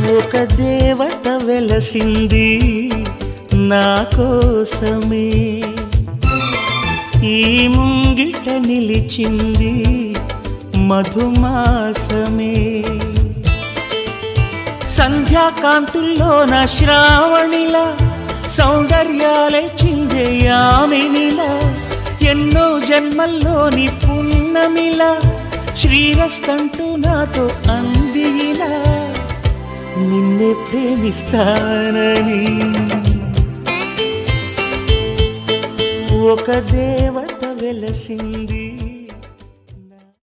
ఒక దేవత వెలసింది నా కోసమే ఈ ముంగిట నిలిచింది మధుమాసమే సంధ్యాకాంతుల్లో నా శ్రావణిలా సౌందర్యాలే చిందే యామినిలా ఎన్నో జన్మల్లోని పున్నమిలా శ్రీరస్తంటూ నాతో అందిలా నిన్నే ప్రేమిస్తానని ఒక దేవత వెలసింది